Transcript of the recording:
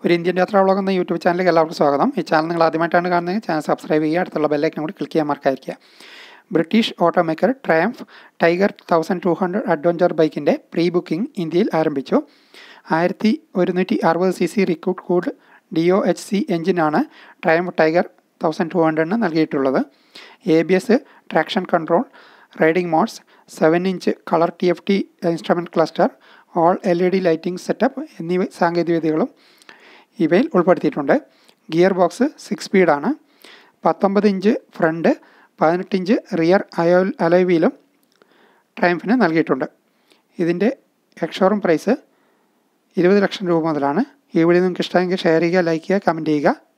ഒരു ഇന്ത്യൻ യാത്രാ വ്ളോഗ് എന്ന യൂട്യൂബ് ചാനലിലേക്ക് എല്ലാവർക്കും സ്വാഗതം ഈ ചാനൽ നിങ്ങൾ ആദ്യമായിട്ടാണ് കാണുന്നത് ചാനൽ സബ്സ്ക്രൈബ് ചെയ്യുക അടുത്തുള്ള ബെല്ലൈക്കൻ കൂടി ക്ലിക്ക് ചെയ്യാൻ മറക്കാതിരിക്കുക British automaker Triumph Tiger thousand two hundred adventure ബൈക്കിൻ്റെ പ്രീ ബുക്കിംഗ് ഇന്ത്യയിൽ ആരംഭിച്ചു ആയിരത്തി ഒരുന്നൂറ്റി അറുപത് C C liquid cooled D O H C എഞ്ചിനാണ് ട്രയംഫ് ടൈഗർ തൗസൻഡ് ടു ഹൺഡ്രഡിന് നൽകിയിട്ടുള്ളത് A B S traction control riding modes seven inch colour T F T instrument cluster all L E D lighting setup എന്നീ സാങ്കേതികവിദ്യകളും ഇവയിൽ ഉൾപ്പെടുത്തിയിട്ടുണ്ട് gear box six സ്പീഡാണ് പത്തൊമ്പത് inch front പതിനെട്ട് ഇഞ്ച് റിയർ അയോ alloy വീലും ട്രയംഫിന് നൽകിയിട്ടുണ്ട് ഇതിൻ്റെ എക്സ്ഷോറും പ്രൈസ് ഇരുപത് ലക്ഷം രൂപ മുതലാണ് ഈ വീഡിയോ നിങ്ങൾക്ക് ഇഷ്ടമെങ്കിൽ ഷെയർ ചെയ്യുക ലൈക്ക് ചെയ്യുക കമൻറ്റ് ചെയ്യുക